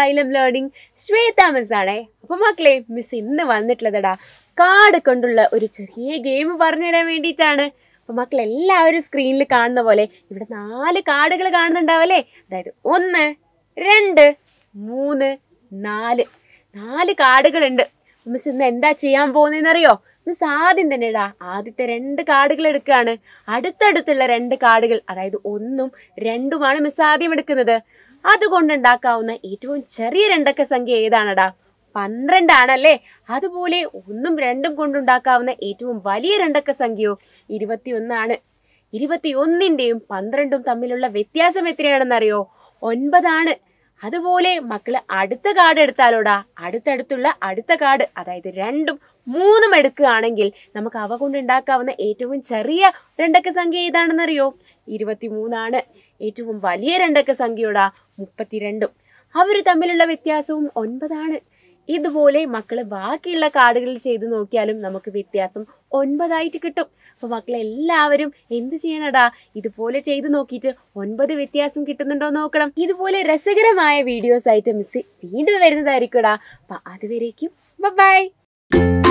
xylem learning Shweta miss ആണേ അപ്പൊ മക്കളെ മിസ് ഇന്ന് വന്നിട്ടുള്ളതടാ കാർഡ് കൊണ്ടുള്ള ഒരു ചെറിയ ഗെയിം പറഞ്ഞുതരാൻ വേണ്ടിയിട്ടാണ് അപ്പൊ മക്കൾ എല്ലാവരും സ്ക്രീനിൽ കാണുന്ന പോലെ ഇവിടെ നാല് കാർഡുകൾ കാണുന്നുണ്ടാവല്ലേ അതായത് ഒന്ന് രണ്ട് മൂന്ന് നാല് നാല് കാർഡുകളുണ്ട് മിസ് ഇന്ന് എന്താ ചെയ്യാൻ പോകുന്നതെന്നറിയോ മിസ് ആദ്യം തന്നെ ഇടാ ആദ്യത്തെ രണ്ട് കാർഡുകൾ എടുക്കുകയാണ് അടുത്തടുത്തുള്ള രണ്ട് കാർഡുകൾ അതായത് ഒന്നും രണ്ടുമാണ് മിസ് ആദ്യം എടുക്കുന്നത് അതുകൊണ്ടുണ്ടാക്കാവുന്ന ഏറ്റവും ചെറിയ രണ്ടക്ക സംഖ്യ ഏതാണടാ പന്ത്രണ്ടാണല്ലേ അതുപോലെ ഒന്നും രണ്ടും കൊണ്ടുണ്ടാക്കാവുന്ന ഏറ്റവും വലിയ രണ്ടക്ക സംഖ്യയോ ഇരുപത്തിയൊന്നാണ് ഇരുപത്തിയൊന്നിന്റെയും പന്ത്രണ്ടും തമ്മിലുള്ള വ്യത്യാസം എത്രയാണെന്നറിയോ ഒൻപതാണ് അതുപോലെ മക്കള് അടുത്ത കാർഡ് എടുത്താലോടാ അടുത്തടുത്തുള്ള അടുത്ത കാർഡ് അതായത് രണ്ടും മൂന്നും എടുക്കുകയാണെങ്കിൽ നമുക്ക് അവ കൊണ്ട് ഉണ്ടാക്കാവുന്ന ഏറ്റവും ചെറിയ രണ്ടക്ക സംഖ്യ ഏതാണെന്നറിയോ ഇരുപത്തിമൂന്നാണ് ഏറ്റവും വലിയ രണ്ടക്ക സംഖ്യയോടാ മുപ്പത്തിരണ്ടും അവർ തമ്മിലുള്ള വ്യത്യാസവും ഒൻപതാണ് ഇതുപോലെ മക്കള് ബാക്കിയുള്ള കാർഡുകളിൽ ചെയ്തു നോക്കിയാലും നമുക്ക് വ്യത്യാസം ഒൻപതായിട്ട് കിട്ടും അപ്പൊ മക്കളെ എല്ലാവരും എന്ത് ചെയ്യണടാ ഇതുപോലെ ചെയ്തു നോക്കിയിട്ട് ഒൻപത് വ്യത്യാസം കിട്ടുന്നുണ്ടോ നോക്കണം ഇതുപോലെ രസകരമായ വീഡിയോസ് ആയിട്ട് മിസ് വീണ്ടും വരുന്നതായിരിക്കുംടാ അപ്പൊ അതുവരേക്കും ബൈ